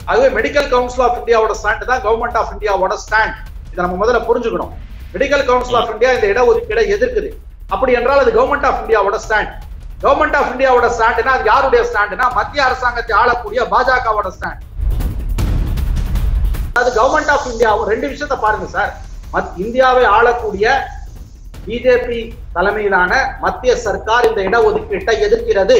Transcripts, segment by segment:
ஆகவே medical council of இந்தியாவோட stand தான் கவர்மெண்ட் ஆஃப் இந்தியாவோட ஸ்டாண்ட் இதை நம்ம முதல்ல புரிஞ்சுக்கணும் மெடிக்கல் கவுன்சில் ஆஃப் இந்தியா இந்த இடஒதுக்கீடை எதிர்க்குது அப்படி என்றால் அது கவர்மெண்ட் ஆஃப் இந்தியாவோட ஸ்டாண்ட் கவர்மெண்ட் ஆஃப் இந்தியாவோட ஸ்டாண்ட்னா அது யாருடைய ஸ்டாண்ட்னா மத்திய அரசாங்கத்தை ஆளக்கூடிய பாஜகவோட ஸ்டாண்ட் அது கவர்மெண்ட் ஆஃப் இந்தியா ரெண்டு விஷயத்தை பாருங்க சார் மத்- இந்தியாவை ஆளக்கூடிய பிஜேபி தலைமையிலான மத்திய சர்க்கார் இந்த இடஒதுக்கீட்டை எதிர்க்கிறது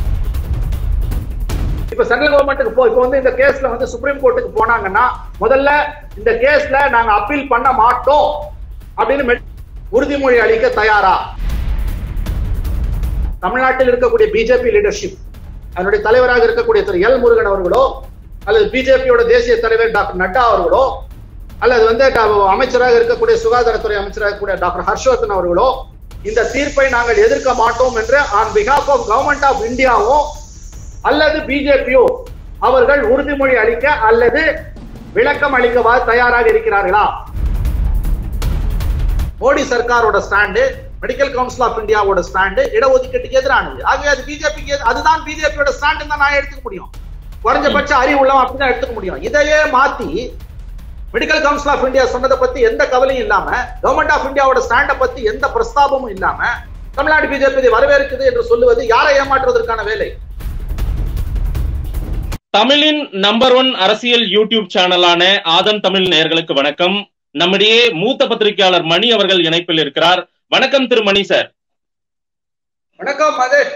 இப்ப சென்ட்ரல் கவர்மெண்ட்டுக்கு போ இப்ப வந்து இந்த கேஸ்ல வந்து சுப்ரீம் கோர்ட்டுக்கு போனாங்கன்னா முதல்ல இந்த கேஸ்ல நாங்க அப்பீல் பண்ண மாட்டோம் அப்படின்னு மெ- உறுதிமொழி அளிக்க தயாரா தமிழ்நாட்டில் இருக்கக்கூடிய பிஜேபி லீடர்ஷிப் அதனுடைய தலைவராக இருக்கக்கூடிய திரு எல் முருகன் அவர்களோ அல்லது பிஜேபியோட தேசிய தலைவர் டாக்டர் நட்டா அவர்களோ அல்லது வந்து ட- அமைச்சராக இருக்கக்கூடிய சுகாதாரத்துறை அமைச்சராக இருக்கக்கூடிய டாக்டர் ஹர்ஷவர்தன் அவர்களோ இந்த தீர்ப்பை நாங்கள் எதிர்க்க மாட்டோம் என்று on behalf of government of இந்தியாவோ அல்லது பிஜேபியோ அவர்கள் உறுதிமொழி அளிக்க அல்லது விளக்கம் அளிக்கவா தயாராக இருக்கிறார்களா மோடி சர்க்காரோட ஸ்டாண்டு மெடிக்கல் கவுன்சில் ஆஃப் இந்தியாவோட ஸ்டாண்டு இடஒதுக்கீட்டுக்கு எதிரானது ஆகவே அது பிஜேபிக்கு அதுதான் பிஜேபியோட ஸ்டாண்டு தான் நான் எடுத்துக்க முடியும் குறைஞ்சபட்ச அறிவு உள்ளவன் அப்படிதான் எடுத்துக்க முடியும் இதையே மாத்தி மெடிக்கல் கவுன்சில் ஆஃப் இந்தியா சொன்னதை பத்தி எந்த கவலையும் இல்லாம கவர்மெண்ட் ஆஃப் இந்தியாவோட ஸ்டாண்டை பத்தி எந்த பிரஸ்தாபமும் இல்லாம தமிழ்நாடு பிஜேபி இதை வரவேற்குது என்று சொல்லுவது யாரை ஏமாற்றுவதற்கான வேலை தமிழின் நம்பர் ஒன் அரசியல் யூடியூப் சேனலான ஆதன் தமிழ் நேயர்களுக்கு வணக்கம் நம்மிடையே மூத்த பத்திரிகையாளர் மணி அவர்கள் இணைப்பில் இருக்கிறார் வணக்கம் திரு மணி சார் வணக்கம் மகேஷ்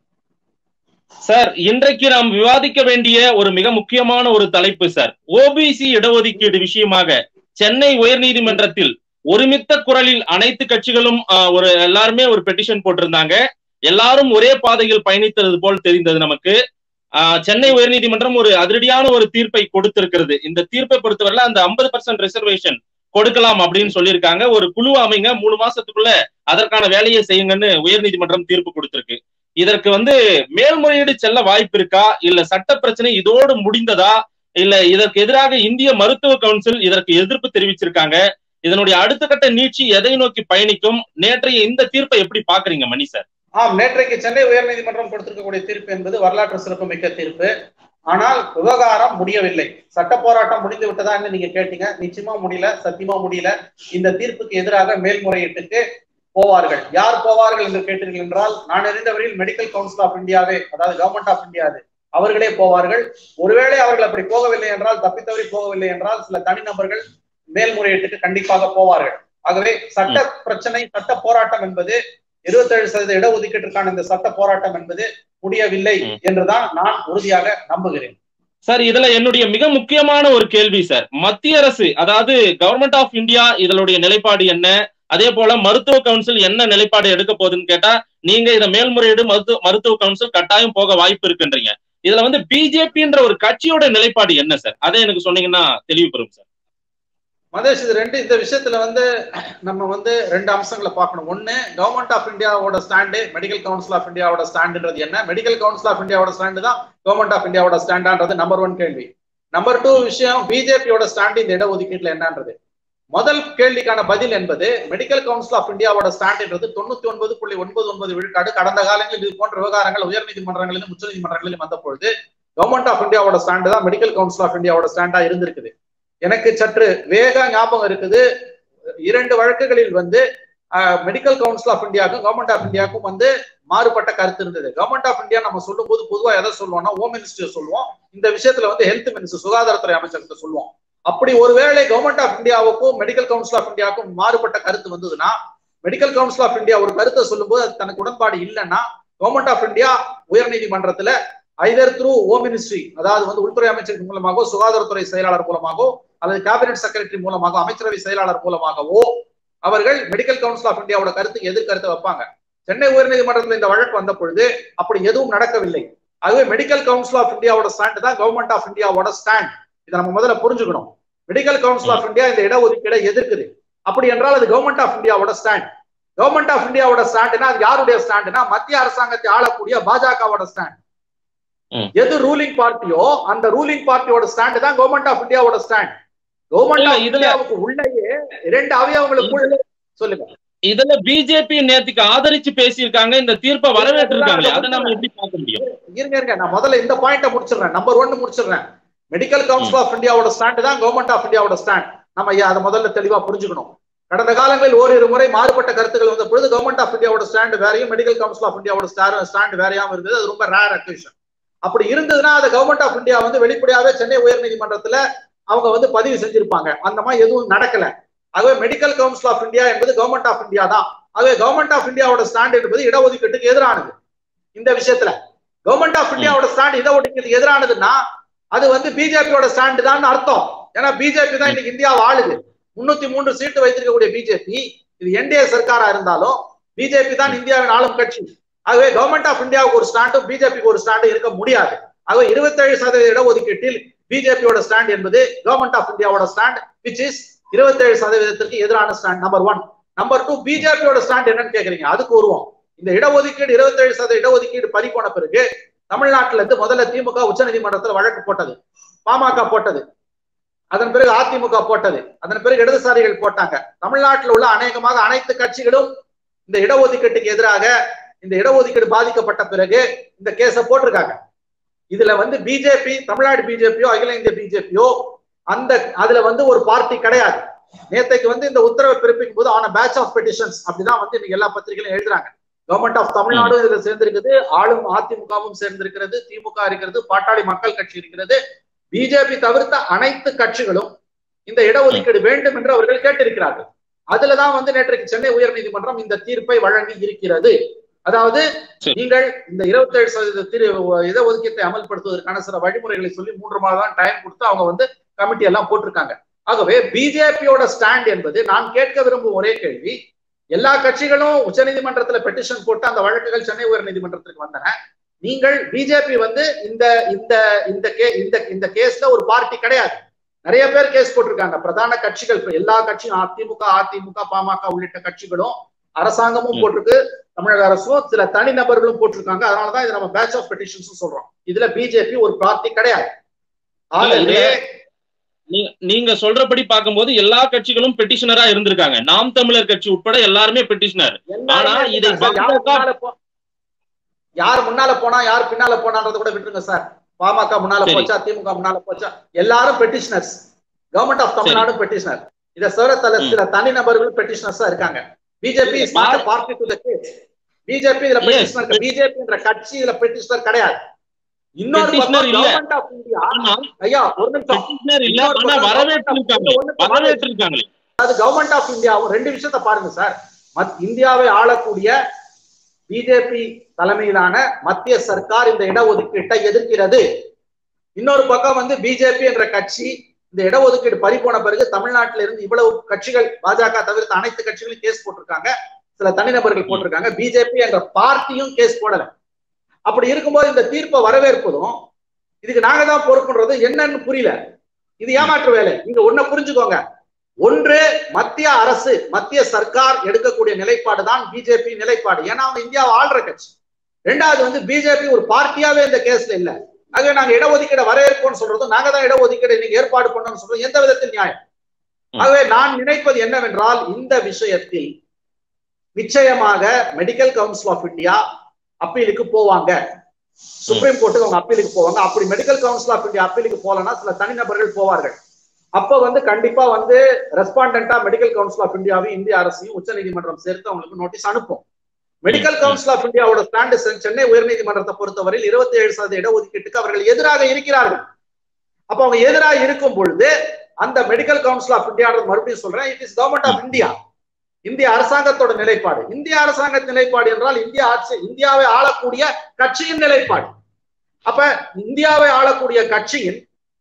சார் இன்றைக்கு நாம் விவாதிக்க வேண்டிய ஒரு மிக முக்கியமான ஒரு தலைப்பு சார் ஓபிசி இடஒதுக்கீடு விஷயமாக சென்னை உயர்நீதிமன்றத்தில் ஒருமித்த குரலில் அனைத்து கட்சிகளும் ஆஹ், ஒரு எல்லாருமே ஒரு பெட்டிஷன் போட்டிருந்தாங்க எல்லாரும் ஒரே பாதையில் பயணித்தது போல் தெரிந்தது நமக்கு ஆஹ், சென்னை உயர்நீதிமன்றம் ஒரு அதிரடியான ஒரு தீர்ப்பை கொடுத்திருக்கிறது இந்த தீர்ப்பை பொறுத்தவரையில அந்த ஐம்பது பர்சன்ட் ரிசர்வேஷன் கொடுக்கலாம் அப்படின்னு சொல்லியிருக்காங்க ஒரு குழு அமைங்க மூணு மாசத்துக்குள்ள அதற்கான வேலையை செய்யுங்கன்னு உயர்நீதிமன்றம் தீர்ப்பு கொடுத்திருக்கு இதற்கு வந்து மேல்முறையீடு செல்ல வாய்ப்பு இருக்கா இல்ல சட்ட பிரச்சனை இதோடு முடிந்ததா இல்ல இதற்கு எதிராக இந்திய மருத்துவ கவுன்சில் இதற்கு எதிர்ப்பு தெரிவிச்சிருக்காங்க இதனுடைய அடுத்த கட்ட நீட்சி எதை நோக்கி பயணிக்கும் நேற்றைய இந்த தீர்ப்பை எப்படி பாக்குறீங்க மணி சார் ஆம் நேற்றைக்கு சென்னை உயர்நீதிமன்றம் கொடுத்திருக்கக்கூடிய தீர்ப்பு என்பது வரலாற்று சிறப்புமிக்க தீர்ப்பு ஆனால் விவகாரம் முடியவில்லை சட்ட போராட்டம் முடிந்து விட்டதா நீங்க கேட்டீங்க நிச்சயமா முடியல சத்தியமா முடியல இந்த தீர்ப்புக்கு எதிராக மேல்முறையீட்டுக்கு போவார்கள் யார் போவார்கள் என்று கேட்டீர்கள் என்றால் நான் அறிந்தவரையில் மெடிக்கல் கவுன்சில் ஆஃப் இந்தியாவே அதாவது கவர்மெண்ட் ஆஃப் இந்தியா அது அவர்களே போவார்கள் ஒருவேளை அவர்கள் அப்படி போகவில்லை என்றால் தப்பித்தவறி போகவில்லை என்றால் சில தனிநபர்கள் மேல்முறையீட்டுக்கு கண்டிப்பாக போவார்கள் ஆகவே சட்ட பிரச்சனை சட்ட போராட்டம் என்பது இருபத்தேழு சதவீத இடஒதுக்கீட்டிற்கான இந்த சட்ட போராட்டம் என்பது முடியவில்லை ம். என்றுதான் நான் உறுதியாக நம்புகிறேன் சார் இதுல என்னுடைய மிக முக்கியமான ஒரு கேள்வி சார் மத்திய அரசு அதாவது கவர்மெண்ட் ஆஃப் இந்தியா இதனுடைய நிலைப்பாடு என்ன அதே போல மருத்துவ கவுன்சில் என்ன நிலைப்பாடு எடுக்க போகுதுன்னு கேட்டா நீங்க இத மேல்முறையீடு மருத்துவ மருத்துவ கவுன்சில் கட்டாயம் போக வாய்ப்பு இருக்குன்றீங்க இதுல வந்து பிஜேபின்ற ஒரு கட்சியோட நிலைப்பாடு என்ன சார் அதை எனக்கு சொன்னீங்கன்னா தெளிவு பெறும் சார் மதேஷ் இது ரெண்டு இந்த விஷயத்துல வந்து நம்ம வந்து ரெண்டு அம்சங்களை பார்க்கணும் ஒண்ணு கவர்மெண்ட் ஆஃப் இந்தியாவோட ஸ்டாண்டு மெடிக்கல் கவுன்சில் ஆஃப் இந்தியாவோட ஸ்டாண்டுன்றது என்ன மெடிக்கல் கவுன்சில் ஆஃப் இந்தியாவோட ஸ்டாண்டு தான் கவர்மெண்ட் ஆஃப் இந்தியாவோட ஸ்டாண்டான்றது நம்பர் ஒன் கேள்வி நம்பர் டூ விஷயம் பிஜேபியோட ஸ்டாண்டு இந்த இடஒதுக்கீட்டுல என்னன்றது முதல் கேள்விக்கான பதில் என்பது மெடிக்கல் கவுன்சில் ஆஃப் இந்தியாவோட ஸ்டாண்டுன்றது தொண்ணூத்தி ஒன்பது புள்ளி ஒன்பது ஒன்பது விழுக்காடு கடந்த காலங்களில் இது போன்ற விவகாரங்கள் உயர்நீதிமன்றங்களிலும் உச்சநீதிமன்றங்களிலும் வந்த பொழுது கவர்மெண்ட் ஆஃப் இந்தியாவோட ஸ்டாண்டு தான் மெடிக்கல் கவுன்சில் ஆஃப் இந்தியாவோட ஸ்டாண்டா இருந்திருக்குது எனக்கு சற்று வேக ஞாபகம் இருக்குது இரண்டு வழக்குகளில் வந்து மெடிக்கல் கவுன்சில் ஆஃப் இந்தியாவுக்கும் கவர்மெண்ட் ஆஃப் இந்தியாவுக்கும் வந்து மாறுபட்ட கருத்து இருந்தது கவர்மெண்ட் ஆஃப் இந்தியா நம்ம சொல்லும் போது பொதுவா எதை சொல்லுவோம்னா ஹோம் மினிஸ்டர் சொல்லுவோம் இந்த விஷயத்துல வந்து ஹெல்த் மினிஸ்டர் சுகாதாரத்துறை அமைச்சர்கிட்ட சொல்லுவோம் அப்படி ஒருவேளை கவர்மெண்ட் ஆஃப் இந்தியாவுக்கும் மெடிக்கல் கவுன்சில் ஆஃப் இந்தியாவுக்கும் மாறுபட்ட கருத்து வந்ததுன்னா மெடிக்கல் கவுன்சில் ஆஃப் இந்தியா ஒரு கருத்தை சொல்லும்போது அது தனக்கு உடன்பாடு இல்லைன்னா கவர்மெண்ட் ஆஃப் இந்தியா உயர்நீதிமன்றத்துல ஐதர் த்ரூ ஹோம் மினிஸ்ட்ரி அதாவது வந்து உள்துறை அமைச்சர் மூலமாகவோ சுகாதாரத்துறை செயலாளர் மூலமாகவோ அல்லது கேபினெட் செக்ரட்டரி மூலமாக அமைச்சரவை செயலாளர் மூலமாகவோ அவர்கள் மெடிக்கல் கவுன்சில் ஆஃப் இந்தியாவோட கருத்து எதிர் கருத்தை வைப்பாங்க சென்னை உயர்நீதிமன்றத்தில் இந்த வழக்கு வந்த பொழுது அப்படி எதுவும் நடக்கவில்லை ஆகவே மெடிக்கல் கவுன்சில் ஆஃப் இந்தியாவோட ஸ்டாண்ட் தான் கவர்மெண்ட் ஆஃப் இந்தியாவோட ஸ்டாண்ட் இதை நம்ம முதல்ல புரிஞ்சுக்கணும் மெடிக்கல் கவுன்சில் ஆஃப் இந்தியா இந்த இடஒதுக்கீடை எதிர்க்குது அப்படி என்றால் அது கவர்மெண்ட் ஆஃப் இந்தியாவோட ஸ்டாண்ட் கவர்மெண்ட் ஆஃப் இந்தியாவோட ஸ்டாண்ட்னா அது யாருடைய ஸ்டாண்ட்னா மத்திய அரசாங்கத்தை ஆளக்கூடிய பாஜகவோட ஸ்டாண்ட் ம். எது ரூலிங் பார்ட்டியோ அந்த ரூலிங் பார்ட்டியோட ஸ்டாண்ட் தான் கவர்மெண்ட் ஆஃப் இந்தியாவோட ஸ்டாண்ட் கவர்மெண்ட் இல்ல, ஆஃப் இதுல- இந்தியாவுக்கு உள்ளேயே இரண்டு அவயவங்களுக்குள்ள சொல்லுங்க இதுல பிஜேபி நேத்துக்கு ஆதரிச்சு பேசியிருக்காங்க இந்த தீர்ப்பை வரவேற்றிருக்காங்களே அதை நாம எப்படி பார்க்க முடியும் இருங்க இருங்க நான் முதல்ல இந்த பாயிண்ட முடிச்சிடுறேன் நம்பர் ஒன்னு முடிச்சிடுறேன் மெடிக்கல் கவுன்சில் ஆஃப் இந்தியாவோட ஸ்டாண்ட் தான் கவர்மெண்ட் ஆஃப் இந்தியாவோட ஸ்டாண்ட் நம்ம அதை முதல்ல தெளிவா புரிஞ்சுக்கணும் கடந்த காலங்களில் ஓரிரு முறை மாறுபட்ட கருத்துக்கள் வந்த பொழுது கவர்மெண்ட் ஆஃப் இந்தியாவோட ஸ்டாண்ட் வேறையும் மெடிக்கல் கவுன்சில் ஆஃப் இந்தியாவோட ஸ்டாண்ட் வேறையாவும் இருந்தது அது ரொம்ப ரேர் அக்யூஷன் அப்படி இருந்ததுன்னா அதை கவர்மெண்ட் ஆஃப் இந்தியா வந்து வெளிப்படையாவே சென்னை உயர்நீதிமன்றத்துல அவங்க வந்து பதிவு செஞ்சிருப்பாங்க அந்த மாதிரி எதுவும் நடக்கல ஆகவே மெடிக்கல் கவுன்சில் ஆஃப் இந்தியா என்பது கவர்மெண்ட் ஆஃப் இந்தியா தான் ஆகவே கவர்மெண்ட் ஆஃப் இந்தியாவோட ஸ்டாண்ட் என்பது இடஒதுக்கீட்டுக்கு எதிரானது இந்த விஷயத்துல கவர்மெண்ட் ஆஃப் இந்தியாவோட ஸ்டாண்ட் இடஒதுக்கீட்டுக்கு எதிரானதுன்னா அது வந்து பிஜேபியோட ஸ்டாண்ட் தான் அர்த்தம் ஏன்னா பிஜேபி தான் இன்னைக்கு இந்தியாவை ஆளுது முன்னூத்தி மூன்று சீட்டு வைத்திருக்கக்கூடிய பிஜேபி இது என்டிஏ சர்க்காரா இருந்தாலும் பிஜேபி தான் இந்தியாவின் ஆளும் கட்சி ஆகவே கவர்மெண்ட் ஆஃப் இந்தியாவுக்கு ஒரு ஸ்டாண்டும் பிஜேபிக்கு ஒரு ஸ்டாண்டும் இருக்க முடியாது ஆகவே இருபத்தேழு சதவீத இடஒதுக்கீட்டில் பிஜேபியோட ஸ்டாண்ட் என்பது கவர்மெண்ட் ஆஃப் இந்தியாவோட ஸ்டாண்ட் விச் இஸ் இருபத்தேழு சதவீதத்திற்கு எதிரான stand number one number two பிஜேபியோட ஸ்டாண்ட் என்னன்னு கேக்குறீங்க அதுக்கு வருவோம் இந்த இடஒதுக்கீடு இருபத்தேழு சதவீத இடஒதுக்கீடு பறி போன பிறகு தமிழ்நாட்டில இருந்து முதல்ல திமுக உச்சநீதிமன்றத்தில் வழக்கு போட்டது பாமக போட்டது அதன் பிறகு அதிமுக போட்டது அதன் பிறகு இடதுசாரிகள் போட்டாங்க தமிழ்நாட்டில் உள்ள அநேகமாக அனைத்து கட்சிகளும் இந்த இடஒதுக்கீட்டுக்கு எதிராக இந்த இடஒதுக்கீடு பாதிக்கப்பட்ட பிறகு இந்த கேஸ போட்டிருக்காங்க இதுல வந்து பிஜேபி தமிழ்நாடு பிஜேபியோ அகில இந்திய பிஜேபியோ அந்த அதுல வந்து ஒரு பார்ட்டி கிடையாது நேத்தைக்கு வந்து இந்த உத்தரவை பிறப்பிக்கும் போது ஆன பேட்ச் ஆஃப் பெட்டிஷன்ஸ் அப்படிதான் வந்து இன்னைக்கு எல்லா பத்திரிகைகளும் எழுதுறாங்க கவர்மெண்ட் ஆஃப் தமிழ்நாடு இதுல சேர்ந்திருக்குது ஆளும் அதிமுகவும் சேர்ந்திருக்கிறது திமுக இருக்கிறது பாட்டாளி மக்கள் கட்சி இருக்கிறது பிஜேபி தவிர்த்த அனைத்து கட்சிகளும் இந்த இடஒதுக்கீடு வேண்டும் என்று அவர்கள் கேட்டிருக்கிறார்கள் அதுலதான் வந்து நேற்றைக்கு சென்னை உயர்நீதிமன்றம் இந்த தீர்ப்பை வழங்கி இருக்கிறது அதாவது நீங்கள் இந்த இருபத்தி ஏழு சதவீத திரு இடஒதுக்கீட்டை அமல்படுத்துவதற்கான சில வழிமுறைகளை சொல்லி மூன்று மாதம் டைம் கொடுத்து அவங்க வந்து கமிட்டி எல்லாம் போட்டிருக்காங்க ஆகவே பிஜேபியோட ஸ்டாண்ட் என்பது நான் கேட்க விரும்பும் ஒரே கேள்வி எல்லா கட்சிகளும் உச்சநீதிமன்றத்துல பெட்டிஷன் போட்டு அந்த வழக்குகள் சென்னை உயர் நீதிமன்றத்திற்கு வந்தன நீங்கள் பிஜேபி வந்து இந்த இந்த இந்த கே இந்த இந்த கேஸ்ல ஒரு பார்ட்டி கிடையாது நிறைய பேர் கேஸ் போட்டிருக்காங்க பிரதான கட்சிகள் எல்லா கட்சியும் அதிமுக அதிமுக பாமக உள்ளிட்ட கட்சிகளும் அரசாங்கமும் போட்டிருக்கு தமிழக அரசும் சில தனிநபர்களும் போட்டிருக்காங்க அதனாலதான் இது நம்ம பேட்ச் ஆஃப் பெட்டிஷன்ஸ் சொல்றோம் இதுல பிஜேபி ஒரு பார்ட்டி கிடையாது ஆகவே நீங்க சொல்றபடி பார்க்கும்போது எல்லா கட்சிகளும் பெட்டிஷனரா இருந்திருக்காங்க நாம் தமிழர் கட்சி உட்பட எல்லாருமே பெட்டிஷனர் ஆனா இதை யார் முன்னால போனா யார் பின்னால போனான்றத கூட விட்டுருங்க சார் பாமக முன்னால போச்சா திமுக முன்னால போச்சா எல்லாரும் petitioners government of Tamil Nadu petitioner இதை தவிர தல சில தனிநபர்களும் பெட்டிஷனர்ஸா இருக்காங்க BJP is not party to the case BJP இதுல பெட்டிஷனர் பிஜேபின்ற கட்சி இதுல பெட்டிஷனர் கிடையாது இன்னொரு கவர்மெண்ட் ஆஃப் இந்தியா ஐயா ஒரு நிமிஷம் இல்ல ஆனா வரவேற்றிருக்காங்க வரவேற்றிருக்காங்களே அது கவர்மெண்ட் ஆஃப் இந்தியாவும் ரெண்டு விஷயத்த பாருங்க சார் இந்தியாவை ஆளக்கூடிய பிஜேபி தலைமையிலான மத்திய சர்க்கார் இந்த இடஒதுக்கீட்டை எதிர்க்கிறது இன்னொரு பக்கம் வந்து பிஜேபி என்ற கட்சி இந்த இடஒதுக்கீடு பறிபோன பிறகு தமிழ்நாட்டில இருந்து இவ்வளவு கட்சிகள் பாஜக தவிர்த்து அனைத்து கட்சிகளும் கேஸ் போட்டிருக்காங்க சில தனிநபர்கள் போட்டிருக்காங்க பிஜேபி என்ற பார்ட்டியும் கேஸ் போடல அப்படி இருக்கும்போது இந்த தீர்ப்பை வரவேற்பதும் இதுக்கு நாங்க தான் பொறுப்புன்றது என்னன்னு புரியல இது ஏமாற்று வேலை நீங்க ஒன்ன புரிஞ்சுக்கோங்க ஒன்று மத்திய அரசு மத்திய சர்க்கார் எடுக்கக்கூடிய நிலைப்பாடு தான் பிஜேபி நிலைப்பாடு ஏன்னா அவங்க இந்தியாவை ஆள்ற கட்சி ரெண்டாவது வந்து பிஜேபி ஒரு பார்ட்டியாவே இந்த கேஸ்ல இல்ல ஆகவே நாங்க இடஒதுக்கீடு வரவேற்போம்னு சொல்றதும் நாங்க தான் இடஒதுக்கீடு நீங்க ஏற்பாடு பண்ணணும்னு சொல்றோம் எந்த விதத்தில் நியாயம் ஆகவே நான் நினைப்பது என்னவென்றால் இந்த விஷயத்தில் நிச்சயமாக மெடிக்கல் கவுன்சில் ஆஃப் இந்தியா அப்பீலுக்கு போவாங்க சுப்ரீம் கோர்ட்டுக்கு அவங்க அப்பீலுக்கு போவாங்க அப்படி மெடிக்கல் கவுன்சில் ஆஃப் இந்தியா அப்பீலுக்கு போலன்னா சில தனிநபர்கள் போவார்கள் அப்ப வந்து கண்டிப்பா வந்து ரெஸ்பாண்டா மெடிக்கல் கவுன்சில் ஆஃப் இந்தியாவையும் இந்திய அரசையும் உச்ச நீதிமன்றம் சேர்த்து அவங்களுக்கு நோட்டீஸ் அனுப்பும் மெடிக்கல் கவுன்சில் ஆஃப் இந்தியாவோட ஸ்டாண்டு சென்னை உயர்நீதிமன்றத்தை பொறுத்தவரையில் இருபத்தி ஏழு சதவீத இடஒதுக்கீட்டுக்கு அவர்கள் எதிராக இருக்கிறார்கள் அப்ப அவங்க எதிராக இருக்கும் பொழுது அந்த மெடிக்கல் கவுன்சில் ஆஃப் இந்தியா மறுபடியும் சொல்றேன் it is government of India இந்திய அரசாங்கத்தோட நிலைப்பாடு இந்திய அரசாங்க நிலைப்பாடு என்றால் இந்திய ஆட்சி இந்தியாவை ஆளக்கூடிய கட்சியின் நிலைப்பாடு அப்ப இந்தியாவை ஆளக்கூடிய கட்சியின்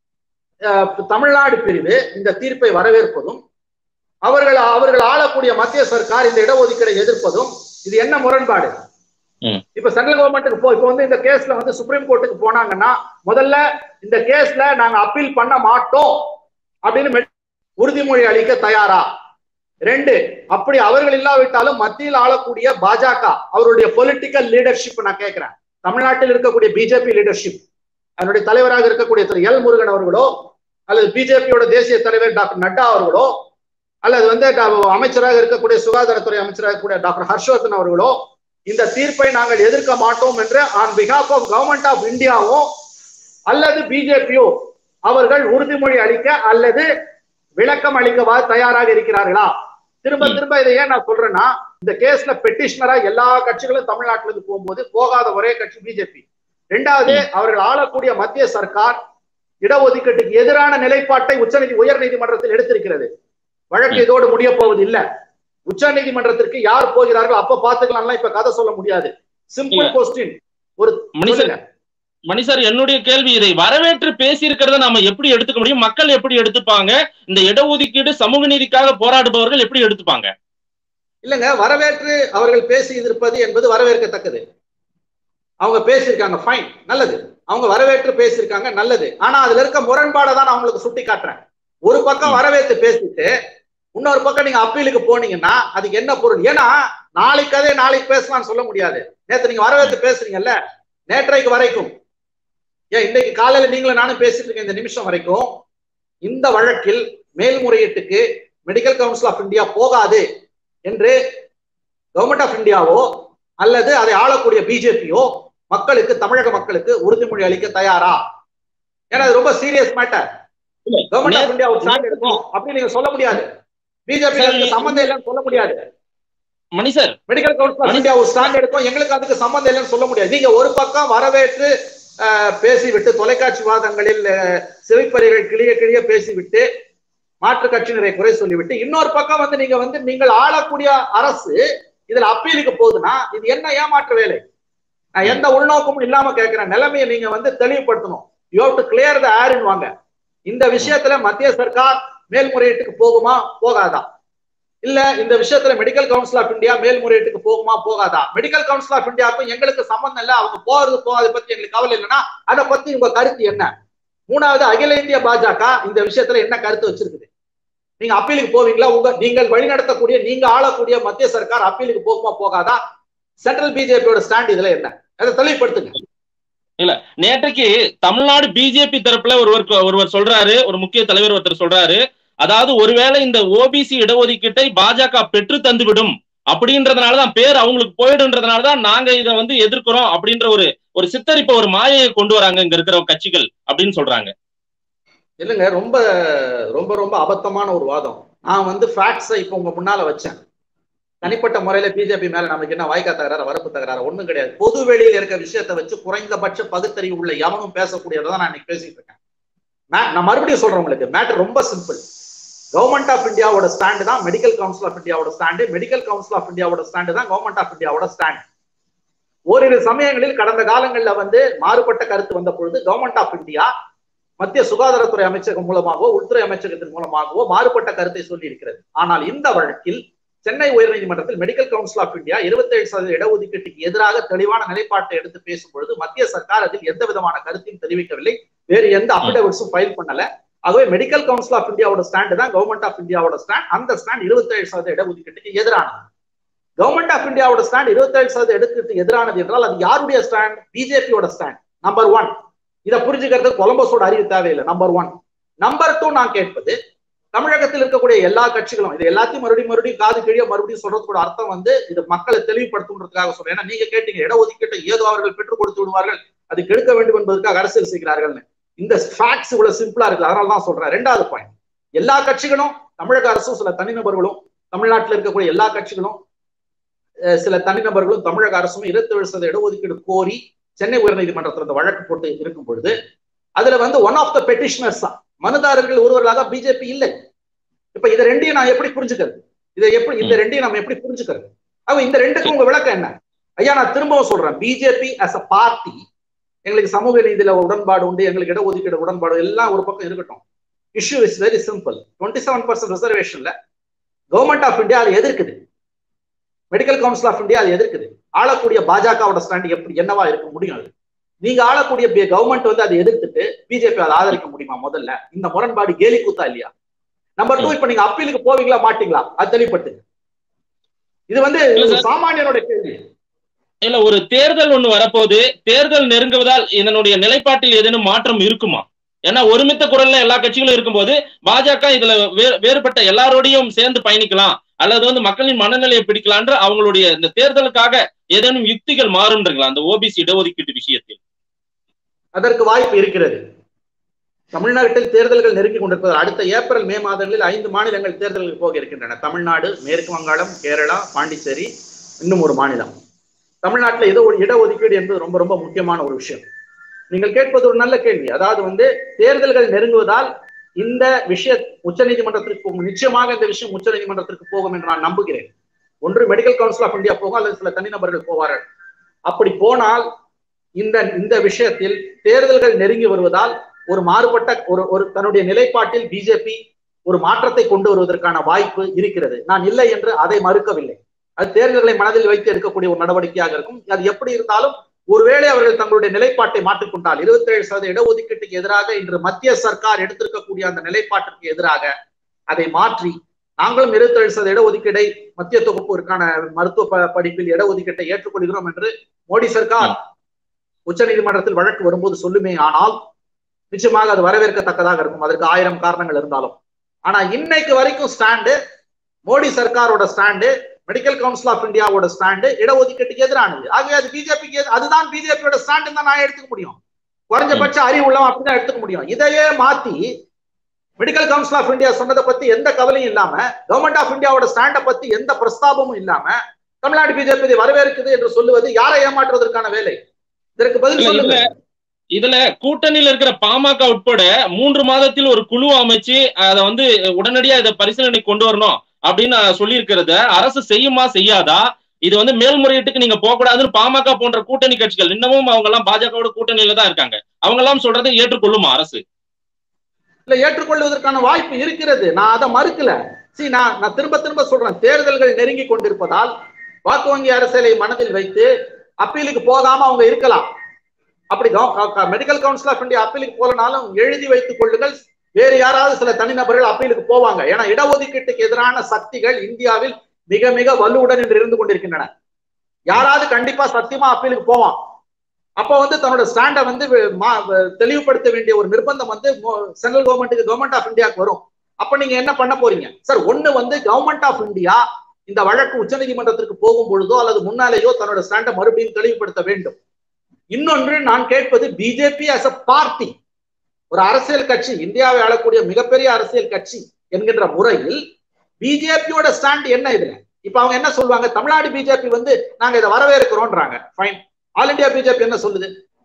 தமிழ்நாடு பிரிவு இந்த தீர்ப்பை வரவேற்பதும் அவர்கள் அவர்கள் ஆளக்கூடிய மத்திய சர்க்கார் இந்த இடஒதுக்கீடை எதிர்ப்பதும் இது என்ன முரண்பாடு இப்ப சென்ட்ரல் கவர்மெண்ட்டுக்கு போ இப்ப வந்து இந்த கேஸ்ல வந்து சுப்ரீம் கோர்ட்டுக்கு போனாங்கன்னா முதல்ல இந்த கேஸ்ல நாங்க அப்பீல் பண்ண மாட்டோம் அப்படின்னு உறுதிமொழி அளிக்க தயாரா ரெண்டு அப்படி அவர்கள் இல்லாவிட்டாலும் மத்தியில் ஆளக்கூடிய பாஜக அவருடைய பொலிட்டிக்கல் லீடர்ஷிப் நான் கேட்கிறேன் தமிழ்நாட்டில் இருக்கக்கூடிய பிஜேபி லீடர்ஷிப் அதனுடைய தலைவராக இருக்கக்கூடிய திரு எல் முருகன் அவர்களோ அல்லது பிஜேபியோட தேசிய தலைவர் டாக்டர் நட்டா அவர்களோ அல்லது வந்து அமைச்சராக இருக்கக்கூடிய சுகாதாரத்துறை அமைச்சராக இருக்கக்கூடிய டாக்டர் ஹர்ஷவர்தன் அவர்களோ இந்த தீர்ப்பை நாங்கள் எதிர்க்க மாட்டோம் என்று on behalf of government of இந்தியாவோ அல்லது பிஜேபியோ அவர்கள் உறுதிமொழி அளிக்க அல்லது விளக்கம் அளிக்க தயாராக இருக்கிறார்களா திரும்ப திரும்ப இதை ஏன் நான் சொல்றேன்னா இந்த கேஸ்ல பெட்டிஷனரா எல்லா கட்சிகளும் தமிழ்நாட்டில இருந்து போகும்போது போகாத ஒரே கட்சி பிஜேபி ரெண்டாவது அவர்கள் ஆளக்கூடிய மத்திய சர்க்கார் இடஒதுக்கீட்டுக்கு எதிரான நிலைப்பாட்டை உச்சநீதி உயர் நீதிமன்றத்தில் எடுத்திருக்கிறது வழக்கு இதோடு முடிய போவது இல்ல உச்ச நீதிமன்றத்திற்கு யார் போகிறார்கள் அப்ப பாத்துக்கலாம் இப்ப கதை சொல்ல முடியாது சிம்பிள் கொஸ்டின் ஒரு மணிசர் மணிசர் என்னுடைய கேள்வி இதை வரவேற்று பேசி இருக்கிறத நாம எப்படி எடுத்துக்க முடியும் மக்கள் எப்படி எடுத்துப்பாங்க இந்த இடஒதுக்கீடு சமூக நீதிக்காக போராடுபவர்கள் எப்படி எடுத்துப்பாங்க இல்லங்க வரவேற்று அவர்கள் பேசி இருப்பது என்பது வரவேற்கத்தக்கது அவங்க பேசியிருக்காங்க ஃபைன் நல்லது அவங்க வரவேற்று பேசியிருக்காங்க நல்லது ஆனா அதுல இருக்க முரண்பாடை தான் நான் அவங்களுக்கு சுட்டி காட்டுறேன் ஒரு பக்கம் வரவேற்று பேசிட்டு இன்னொரு பக்கம் நீங்க அப்பீலுக்கு போனீங்கன்னா அதுக்கு என்ன பொருள் ஏன்னா நாளைக்கு அதே நாளைக்கு பேசலாம்னு சொல்ல முடியாது நேத்து நீங்க வரவேற்று பேசுறீங்கல்ல நேற்றைக்கு வரைக்கும் ஏன் இன்னைக்கு காலையில நீங்களும் நானும் பேசிட்டு இருக்கேன் இந்த நிமிஷம் வரைக்கும் இந்த வழக்கில் மேல்முறையீட்டுக்கு மெடிக்கல் கவுன்சில் ஆஃப் இந்தியா போகாது என்று கவர்மெண்ட் ஆஃப் இந்தியாவோ அல்லது அதை ஆளக்கூடிய பிஜேபியோ மக்களுக்கு தமிழக மக்களுக்கு உறுதிமொழி அளிக்க தயாரா ஏன்னா அது ரொம்ப serious matter government of India ஒரு ஸ்டாண்ட் எடுக்கும் அப்படி நீங்க சொல்ல முடியாது பிஜேபி சம்பந்தம் இல்லைன்னு சொல்ல முடியாது மணிசர் மெடிக்கல் கவுன்சில் ஆஃப் இந்தியா ஒரு ஸ்டாண்ட் எடுக்கும் எங்களுக்கு அதுக்கு சம்பந்தம் இல்லைன்னு சொல்ல முடியாது நீங்க ஒரு பக்கம் வரவேற்று பேசிவிட்டு தொலைக்காட்சி வாதங்களில் சிவைப்பறைகள் கிளிய கிளிய பேசிவிட்டு மாற்று கட்சியினரை குறை சொல்லிவிட்டு இன்னொரு பக்கம் வந்து நீங்க வந்து நீங்கள் ஆளக்கூடிய அரசு இதுல அப்பீலுக்கு போகுதுன்னா இது என்ன ஏமாற்று வேலை நான் எந்த உள்நோக்கமும் இல்லாம கேட்கிறேன் நிலைமையை நீங்க வந்து தெளிவுபடுத்தணும் யூ டு கிளியர் த ஏர்ன்னு வாங்க இந்த விஷயத்துல மத்திய சர்க்கார் மேல்முறையீட்டுக்கு போகுமா போகாதா இல்ல இந்த விஷயத்துல மெடிக்கல் கவுன்சில் ஆஃப் இந்தியா மேல்முறையீட்டுக்கு போகுமா போகாதா மெடிக்கல் கவுன்சில் ஆஃப் இந்தியாவுக்கும் எங்களுக்கு சம்பந்தம் இல்ல அவங்க போறது போகாத பத்தி எங்களுக்கு கவலை இல்லைன்னா அதை பத்தி உங்க கருத்து என்ன மூணாவது அகில இந்திய பாஜக இந்த விஷயத்துல என்ன கருத்து வச்சிருக்குது நீங்க அப்பீலுக்கு போவீங்களா உங்க நீங்கள் வழிநடத்தக்கூடிய நீங்க ஆளக்கூடிய மத்திய சர்க்கார் அப்பீலுக்கு போகுமா போகாதா சென்ட்ரல் பிஜேபியோட ஸ்டாண்ட் இதுல என்ன அதை தெளிவுபடுத்துங்க இல்ல நேற்றைக்கு தமிழ்நாடு பிஜேபி தரப்புல ஒருவர் ஒருவர் சொல்றாரு ஒரு முக்கிய தலைவர் ஒருத்தர் சொல்றாரு அதாவது ஒருவேளை இந்த ஓபிசி இடஒதுக்கீட்டை பாஜக பெற்று தந்துவிடும் அப்படின்றதுனாலதான் பேர் அவங்களுக்கு போயிடுன்றதுனாலதான் நாங்க இதை வந்து எதிர்க்கிறோம் அப்படின்ற ஒரு ஒரு சித்தரிப்ப ஒரு மாயையை கொண்டு வராங்க இங்க இருக்கிற கட்சிகள் அப்படின்னு சொல்றாங்க இல்லைங்க ரொம்ப ரொம்ப ரொம்ப அபத்தமான ஒரு வாதம் நான் வந்து ஃபேக்ட்ஸை இப்போ உங்க முன்னால வச்சேன் தனிப்பட்ட முறையில பிஜேபி மேல நமக்கு என்ன வாய்க்கா தகராறு வரப்பு தகராறு ஒண்ணும் கிடையாது பொது வெளியில் இருக்க விஷயத்தை வச்சு குறைந்தபட்ச பகுத்தறிவு உள்ள எவனும் பேசக்கூடியதான் நான் இன்னைக்கு பேசிட்டு இருக்கேன் நான் மறுபடியும் சொல்றேன் உங்களுக்கு மேட்டர் ரொம்ப சிம்பிள் கவர்மெண்ட் ஆஃப் இந்தியாவோட ஸ்டாண்டு தான் மெடிக்கல் கவுன்சில் ஆஃப் இந்தியாவோட ஸ்டாண்டு மெடிக்கல் கவுன்சில் ஆஃப் இந்தியாவோட ஸ்டாண்டு தான் கவர்மெண்ட் ஆஃப் இந்தியாவோட ஸ்டாண்ட் ஓரிரு சமயங்களில் கடந்த காலங்களில் வந்து மாறுபட்ட கருத்து வந்த பொழுது கவர்மெண்ட் ஆஃப் இந்தியா மத்திய சுகாதாரத்துறை அமைச்சகம் மூலமாகவோ உள்துறை அமைச்சகத்தின் மூலமாகவோ மாறுபட்ட கருத்தை சொல்லி இருக்கிறது ஆனால் இந்த வழக்கில் சென்னை உயர்நீதிமன்றத்தில் மெடிக்கல் கவுன்சில் ஆஃப் இந்தியா இருபத்தி ஏழு சதவீத இடஒதுக்கீட்டுக்கு எதிராக தெளிவான நிலைப்பாட்டை எடுத்து பேசும்பொழுது மத்திய சர்க்கார் அதில் எந்த விதமான கருத்தையும் தெரிவிக்கவில்லை வேறு எந்த அபிடவிட்ஸும் ஃபைல் பண்ணல ஆகவே மெடிக்கல் கவுன்சில் ஆஃப் இந்தியாவோட ஸ்டாண்ட் தான் கவர்மெண்ட் ஆஃப் இந்தியாவோட ஸ்டாண்ட் அந்த ஸ்டாண்ட் இருபத்தி ஏழு சதவீத இடஒதுக்கீட்டுக்கு எதிரானது கவர்மெண்ட் ஆஃப் இந்தியாவோட ஸ்டாண்ட் இருபத்தி ஏழு சதவீத இடத்துக்கு எதிரானது என்றால் அது யாருடைய ஸ்டாண்ட் பிஜேபியோட ஸ்டாண்ட் நம்பர் ஒன் இதை புரிஞ்சுக்கிறது கொலம்பஸோட அறிவு தேவையில்லை நம்பர் ஒன் நம்பர் டூ நான் கேட்பது தமிழகத்தில் இருக்கக்கூடிய எல்லா கட்சிகளும் இது எல்லாத்தையும் மறுபடியும் மறுபடியும் காது கிழிய மறுபடியும் சொல்றது கூட அர்த்தம் வந்து இது மக்களை தெளிவுபடுத்துன்றதுக்காக சொல்றேன் ஏன்னா நீங்க கேட்டீங்க இடஒதுக்கீட்டை ஏதோ அவர்கள் பெற்றுக் கொடுத்து விடுவார்கள் அது கெடுக்க வேண்டும் என்பதற்காக அரசியல் செய்கிறார்கள்னு இந்த ஃபேக்ட்ஸ் இவ்வளவு சிம்பிளா இருக்கு அதனால தான் சொல்றேன் ரெண்டாவது பாயிண்ட் எல்லா கட்சிகளும் தமிழக அரசும் சில தனிநபர்களும் தமிழ்நாட்டில் இருக்கக்கூடிய எல்லா கட்சிகளும் சில தனிநபர்களும் தமிழக அரசும் இருபத்தி ஏழு சதவீத இடஒதுக்கீடு கோரி சென்னை உயர்நீதிமன்றத்தில் இந்த வழக்கு போட்டு இருக்கும் பொழுது அதுல வந்து ஒன் ஆஃப் த பெட்டிஷனர்ஸ் தான் மனுதாரர்கள் ஒருவர்களாக பிஜேபி இல்லை இப்ப இதை ரெண்டையும் நான் எப்படி புரிஞ்சுக்கிறது இதை எப்படி இந்த ரெண்டையும் நம்ம எப்படி புரிஞ்சுக்கிறது அவ இந்த ரெண்டுக்கும் உங்க விளக்கம் என்ன ஐயா நான் திரும்பவும் சொல்றேன் பிஜேபி அஸ் அ பார்ட்டி எங்களுக்கு சமூக நீதியில உடன்பாடு உண்டு எங்களுக்கு இடஒதுக்கீடு உடன்பாடு எல்லாம் ஒரு பக்கம் இருக்கட்டும் issue is very simple twenty seven percent ரிசர்வேஷன்ல கவர்மெண்ட் ஆஃப் இந்தியா அதை எதிர்க்குது மெடிக்கல் கவுன்சில் ஆஃப் இந்தியா அது எதிர்க்குது ஆளக்கூடிய பாஜகவோட ஸ்டாண்ட் எப்படி என்னவா இருக்க முடியும் அது நீங்க ஆளக்கூடிய கவர்மெண்ட் வந்து அதை எதிர்த்துட்டு பிஜேபி அதை ஆதரிக்க முடியுமா முதல்ல இந்த முரண்பாடு கேலி கூத்தா இல்லையா நம்பர் டூ இப்ப நீங்க அப்பீலுக்கு போவீங்களா மாட்டீங்களா அது தெளிவுபட்டுங்க இது வந்து சாமானியனோட கேள்வி இல்ல ஒரு தேர்தல் ஒண்ணு வரப்போது தேர்தல் நெருங்குவதால் இதனுடைய நிலைப்பாட்டில் ஏதேனும் மாற்றம் இருக்குமா ஏன்னா ஒருமித்த குரல்ல எல்லா கட்சிகளும் இருக்கும்போது பாஜக இதுல வேறுபட்ட எல்லாரோடையும் சேர்ந்து பயணிக்கலாம் அல்லது வந்து மக்களின் மனநிலையை பிடிக்கலான்ற அவங்களுடைய இந்த தேர்தலுக்காக ஏதேனும் யுக்திகள் மாறுன்றீங்களா அந்த ஓபிசி இடஒதுக்கீட்டு விஷயத்தில் அதற்கு வாய்ப்பு இருக்கிறது தமிழ்நாட்டில் தேர்தல்கள் நெருங்கி கொண்டிருப்பது அடுத்த ஏப்ரல் மே மாதங்களில் ஐந்து மாநிலங்கள் தேர்தலுக்கு போக இருக்கின்றன தமிழ்நாடு மேற்கு வங்காளம் கேரளா பாண்டிச்சேரி இன்னும் ஒரு மாநிலம் தமிழ்நாட்டில் ஏதோ ஒரு இடஒதுக்கீடு என்பது ரொம்ப ரொம்ப முக்கியமான ஒரு விஷயம் நீங்கள் கேட்பது ஒரு நல்ல கேள்வி அதாவது வந்து தேர்தல்கள் நெருங்குவதால் இந்த விஷய உச்சநீதிமன்றத்திற்கு போகும் நிச்சயமாக இந்த விஷயம் உச்சநீதிமன்றத்திற்கு போகும் என்று நான் நம்புகிறேன் ஒன்று மெடிக்கல் கவுன்சில் ஆஃப் இந்தியா போகும் அல்லது சில தனிநபர்கள் போவார்கள் அப்படி போனால் இந்த இந்த விஷயத்தில் தேர்தல்கள் நெருங்கி வருவதால் ஒரு மாறுபட்ட ஒரு ஒரு தன்னுடைய நிலைப்பாட்டில் பிஜேபி ஒரு மாற்றத்தை கொண்டு வருவதற்கான வாய்ப்பு இருக்கிறது நான் இல்லை என்று அதை மறுக்கவில்லை அது தேர்தல்களை மனதில் வைத்து எடுக்கக்கூடிய ஒரு நடவடிக்கையாக இருக்கும் அது எப்படி இருந்தாலும் ஒருவேளை அவர்கள் தங்களுடைய நிலைப்பாட்டை மாற்றிக்கொண்டால் இருபத்தி ஏழு சதவீத இடஒதுக்கீட்டுக்கு எதிராக இன்று மத்திய சர்க்கார் எடுத்திருக்கக்கூடிய அந்த நிலைப்பாட்டிற்கு எதிராக அதை மாற்றி நாங்களும் இருபத்தி ஏழு சதவீத இடஒதுக்கீடை மத்திய தொகுப்பிற்கான மருத்துவ ப- படிப்பில் இடஒதுக்கீட்டை ஏற்றுக்கொள்கிறோம் என்று மோடி சர்க்கார் உச்ச நீதிமன்றத்தில் வழக்கு வரும்போது சொல்லுமே ஆனால் நிச்சயமாக அது வரவேற்கத்தக்கதாக இருக்கும் அதற்கு ஆயிரம் காரணங்கள் இருந்தாலும் ஆனா இன்னைக்கு வரைக்கும் ஸ்டாண்டு மோடி சர்க்காரோட ஸ்டாண்டு மெடிக்கல் கவுன்சில் ஆஃப் இந்தியாவோட ஸ்டாண்டு இடஒதுக்கீட்டுக்கு எதிரானது ஆகவே அது பிஜேபிக்கு அதுதான் பிஜேபியோட ஸ்டாண்டு தான் நான் எடுத்துக்க முடியும் குறைஞ்சபட்ச அறிவு உள்ளவன் அப்படிதான் எடுத்துக்க முடியும் இதையே மாத்தி மெடிக்கல் கவுன்சில் ஆஃப் இந்தியா சொன்னதை பத்தி எந்த கவலையும் இல்லாம கவர்மெண்ட் ஆஃப் இந்தியாவோட ஸ்டாண்டை பத்தி எந்த பிரஸ்தாபமும் இல்லாம தமிழ்நாடு பிஜேபி இதை வரவேற்குது என்று சொல்லுவது யாரை ஏமாற்றுவதற்கான வேலை இதற்கு பதில் இல்ல, சொல்லுங்க இதுல கூட்டணியில இருக்கிற பாமக உட்பட மூன்று மாதத்தில் ஒரு குழு அமைச்சு அதை வந்து உடனடியா இதை பரிசீலனை கொண்டு வரணும் அப்படின்னு சொல்லியிருக்கிறத அரசு செய்யுமா செய்யாதா இது வந்து மேல்முறையீட்டுக்கு நீங்க போக கூடாதுன்னு பாமக போன்ற கூட்டணி கட்சிகள் இன்னமும் அவங்க எல்லாம் பாஜகவோட கூட்டணியில தான் இருக்காங்க அவங்க எல்லாம் சொல்றதை ஏற்றுக்கொள்ளுமா அரசு இல்ல ஏற்றுக்கொள்வதற்கான வாய்ப்பு இருக்கிறது நான் அதை மறுக்கல சி நான் நான் திரும்ப திரும்ப சொல்றேன் தேர்தல்கள் நெருங்கி கொண்டிருப்பதால் வாக்கு வங்கி அரசியலை மனதில் வைத்து அப்பீலுக்கு போகாம அவங்க இருக்கலாம் அப்படி மெடிக்கல் கவுன்சில் ஆஃப் இந்தியா அப்பீலுக்கு போலனாலும் எழுதி வைத்துக் கொள்ளுங்கள் வேறு யாராவது சில தனிநபர்கள் அப்பீலுக்கு போவாங்க ஏன்னா இடஒதுக்கீட்டுக்கு எதிரான சக்திகள் இந்தியாவில் மிக மிக வலுவுடன் இன்று இருந்து கொண்டிருக்கின்றன யாராவது கண்டிப்பா சத்தியமா அப்பீலுக்கு போவான் அப்ப வந்து தன்னோட ஸ்டாண்டை வந்து மா- தெளிவுபடுத்த வேண்டிய ஒரு நிர்பந்தம் வந்து சென்ட்ரல் கவர்மெண்ட்டுக்கு கவர்மெண்ட் ஆஃப் இந்தியாவுக்கு வரும் அப்ப நீங்க என்ன பண்ண போறீங்க சார் ஒண்ணு வந்து கவர்மெண்ட் ஆஃப் இந்தியா இந்த வழக்கு உச்சநீதிமன்றத்திற்கு போகும் பொழுதோ அல்லது முன்னாலேயோ தன்னோட ஸ்டாண்டை மறுபடியும் தெளிவுபடுத்த வேண்டும் இன்னொன்று நான் கேட்பது பிஜேபி as a பார்ட்டி ஒரு அரசியல் கட்சி இந்தியாவை ஆளக்கூடிய மிகப்பெரிய அரசியல் கட்சி என்கின்ற முறையில் பிஜேபியோட ஸ்டாண்ட் என்ன இதுல இப்ப அவங்க என்ன சொல்லுவாங்க தமிழ்நாடு பிஜேபி வந்து நாங்க இதை வரவேற்கிறோம்ன்றாங்க ஃபைன் ஆல் இந்தியா பிஜேபி என்ன சொல்லுது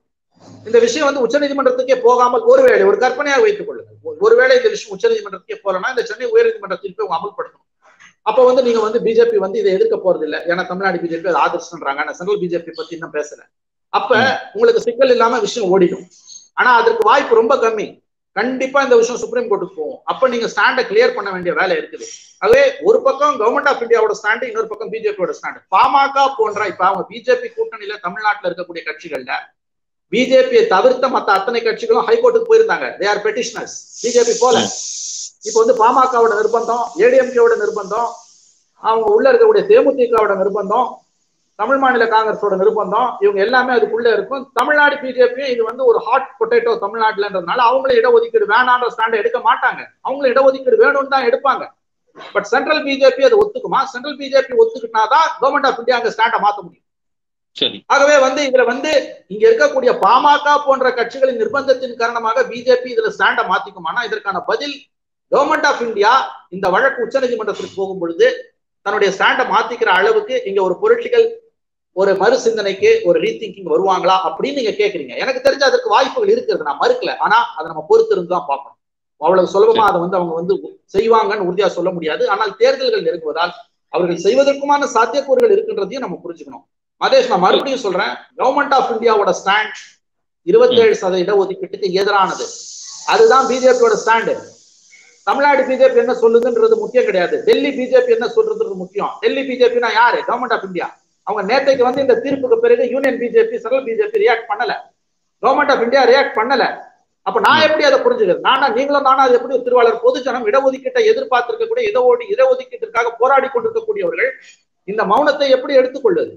இந்த விஷயம் வந்து உச்சநீதிமன்றத்துக்கே போகாமல் ஒருவேளை ஒரு கற்பனையாக வைத்துக் கொள்ளுங்கள் ஒ- ஒருவேளை இந்த விஷயம் உச்சநீதிமன்றத்துக்கே போலனா இந்த சென்னை உயர்நீதிமன்ற தீர்ப்பை அவங்க அமல்படுத்தணும் அப்ப வந்து நீங்க வந்து பிஜேபி வந்து இதை எதிர்க்க போறது இல்ல ஏன்னா தமிழ்நாடு பிஜேபி அதை ஆதரிச்சுன்றாங்க ஆனா சென்ட்ரல் பிஜேபி பத்தி இன்னும் பேசல அப்ப உங்களுக்கு சிக்கல் இல்லாம விஷயம் ஓடிடும் ஆனா அதற்கு வாய்ப்பு ரொம்ப கம்மி கண்டிப்பா இந்த விஷயம் சுப்ரீம் கோர்ட்டுக்கு போகும் அப்ப நீங்க ஸ்டாண்டை கிளியர் பண்ண வேண்டிய வேலை இருக்குது ஆகவே ஒரு பக்கம் கவர்மெண்ட் ஆஃப் இந்தியாவோட ஸ்டாண்டு இன்னொரு பக்கம் பிஜேபியோட ஸ்டாண்டு பாமக போன்ற இப்ப அவங்க பிஜேபி கூட்டணியில தமிழ்நாட்டுல இருக்கக்கூடிய கட்சிகள்ல பிஜேபியை தவிர்த்த மத்த அத்தனை கட்சிகளும் ஹைகோர்ட்டுக்கு போயிருந்தாங்க தே ஆர் பெட்டிஷனர்ஸ் பிஜேபி போல இப்போ வந்து பாமகவோட நிர்பந்தம் ஏடிஎம்கேவோட நிர்பந்தம் அவங்க உள்ள இருக்கக்கூடிய தேமுதிகவோட நிர்பந்தம் தமிழ் மாநில காங்கிரஸோட நிர்பந்தம் இவங்க எல்லாமே அதுக்குள்ள இருக்கும் தமிழ்நாடு பிஜேபியும் இது வந்து ஒரு ஹாட் பொட்டேட்டோ தமிழ்நாட்டுலன்றதுனால அவங்களும் இடஒதுக்கீடு வேணான்ற ஸ்டாண்டை எடுக்க மாட்டாங்க அவங்களும் இடஒதுக்கீடு வேணும்னு தான் எடுப்பாங்க பட் சென்ட்ரல் பிஜேபி அதை ஒத்துக்குமா சென்ட்ரல் பிஜேபி ஒத்துக்கிட்டாதான் கவர்மெண்ட் ஆஃப் இந்தியா அங்க ஸ்டாண்டை மாத்த முடியும் சரி ஆகவே வந்து இதுல வந்து இங்க இருக்கக்கூடிய பாமக போன்ற கட்சிகளின் நிர்பந்தத்தின் காரணமாக பிஜேபி இதுல ஸ்டாண்ட மாத்திக்குமானா இதற்கான பதில் கவர்மெண்ட் ஆஃப் இந்தியா இந்த வழக்கு உச்சநீதிமன்றத்திற்கு போகும் பொழுது தன்னுடைய ஸ்டாண்டை மாத்திக்கிற அளவுக்கு இங்க ஒரு பொலிட்டிக்கல் ஒரு மறு சிந்தனைக்கு ஒரு ரீதிங்கிங் வருவாங்களா அப்படின்னு நீங்க கேக்குறீங்க எனக்கு தெரிஞ்ச அதற்கு வாய்ப்புகள் இருக்கிறது நான் மறுக்கல ஆனா அதை நம்ம பொறுத்து இருந்து தான் பார்க்கணும் அவ்வளவு சுலபமா அதை வந்து அவங்க வந்து செய்வாங்கன்னு உறுதியா சொல்ல முடியாது ஆனால் தேர்தல்கள் நெருங்குவதால் அவர்கள் செய்வதற்குமான சாத்தியக்கூறுகள் இருக்கின்றதையும் நம்ம புரிஞ்சுக்கணும் மதேஷ் நான் மறுபடியும் சொல்றேன் கவர்மெண்ட் ஆஃப் இந்தியாவோட ஸ்டாண்ட் இருபத்தி ஏழு சதவீத இடஒதுக்கீட்டுக்கு எதிரானது அதுதான் பிஜேபியோட ஸ்டாண்டு தமிழ்நாடு பிஜேபி என்ன சொல்லுதுன்றது முக்கியம் கிடையாது டெல்லி பிஜேபி என்ன சொல்றதுன்றது முக்கியம் டெல்லி பிஜேபினா யாரு கவர்மெண்ட் ஆஃப் இந்தியா அவங்க நேத்தைக்கு வந்து இந்த தீர்ப்புக்கு பிறகு union BJP central BJP react பண்ணல கவர்மெண்ட் ஆஃப் இந்தியா ரியாக்ட் பண்ணல அப்ப நான் எப்படி அதை புரிஞ்சுக்கிறது நானா நீங்களும் நானா அது எப்படி திருவாளர் பொதுஜனம் இடஒதுக்கீட்டை எதிர்பார்த்திருக்கக்கூடிய இடஒடி இடஒதுக்கீட்டிற்காக போராடி கொண்டிருக்கக்கூடியவர்கள் இந்த மௌனத்தை எப்படி எடுத்துக்கொள்வது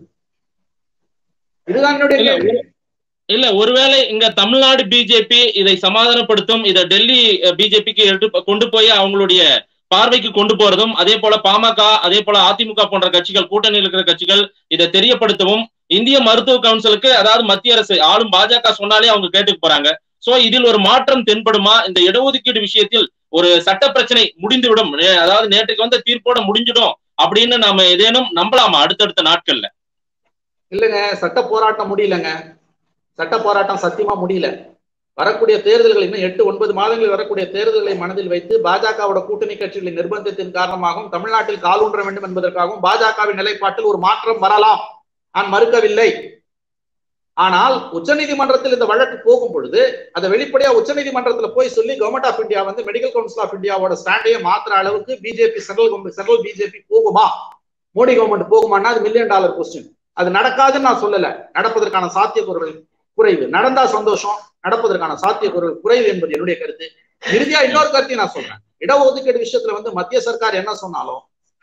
இதுதான் என்னுடைய இல்ல, கேள்வி இல்ல ஒருவேளை இங்க தமிழ்நாடு பிஜேபி இதை சமாதானப்படுத்தும் இதை டெல்லி பிஜேபிக்கு எடுத்து கொண்டு போய் அவங்களுடைய பார்வைக்கு கொண்டு போறதும் அதே போல பாமக அதே போல அதிமுக போன்ற கட்சிகள் கூட்டணியில் இருக்கிற கட்சிகள் இதை தெரியப்படுத்தவும் இந்திய மருத்துவ கவுன்சிலுக்கு அதாவது மத்திய அரசு ஆளும் பாஜக சொன்னாலே அவங்க கேட்டுக்கு போறாங்க சோ இதில் ஒரு மாற்றம் தென்படுமா இந்த இடஒதுக்கீடு விஷயத்தில் ஒரு சட்ட பிரச்சனை முடிந்துவிடும் நே- அதாவது நேற்றுக்கு வந்த தீர்ப்போட முடிஞ்சிடும் அப்படின்னு நாம ஏதேனும் நம்பலாமா அடுத்தடுத்த நாட்கள்ல இல்லைங்க சட்ட போராட்டம் முடியலங்க சட்ட போராட்டம் சத்தியமா முடியல வரக்கூடிய தேர்தல்கள் இன்னும் எட்டு ஒன்பது மாதங்களில் வரக்கூடிய தேர்தல்களை மனதில் வைத்து பாஜகவோட கூட்டணி கட்சிகளின் நிர்பந்தத்தின் காரணமாகவும் தமிழ்நாட்டில் காலூன்ற வேண்டும் என்பதற்காகவும் பாஜகவின் நிலைப்பாட்டில் ஒரு மாற்றம் வரலாம் நான் மறுக்கவில்லை ஆனால் உச்சநீதிமன்றத்தில் இந்த வழக்கு போகும் பொழுது அதை வெளிப்படையா உச்சநீதிமன்றத்துல போய் சொல்லி கவர்மெண்ட் ஆஃப் இந்தியா வந்து மெடிக்கல் கவுன்சில் ஆஃப் இந்தியாவோட ஸ்டாண்டையே மாத்துற அளவுக்கு பிஜேபி சென்ட்ரல் சென்ட்ரல் பிஜேபி போகுமா மோடி கவர்மெண்ட் போகுமான்னா அது மில்லியன் டாலர் கொஸ்டின் அது நடக்காதுன்னு நான் சொல்லல நடப்பதற்கான சாத்தியக்கூறுகள் குறைவு நடந்தா சந்தோஷம் நடப்பதற்கான சாத்தியக்கூறுகள் குறைவு என்பது என்னுடைய கருத்து இறுதியா இன்னொரு கருத்தையும் நான் சொல்றேன் இடஒதுக்கீடு விஷயத்துல வந்து மத்திய சர்க்கார் என்ன சொன்னாலும்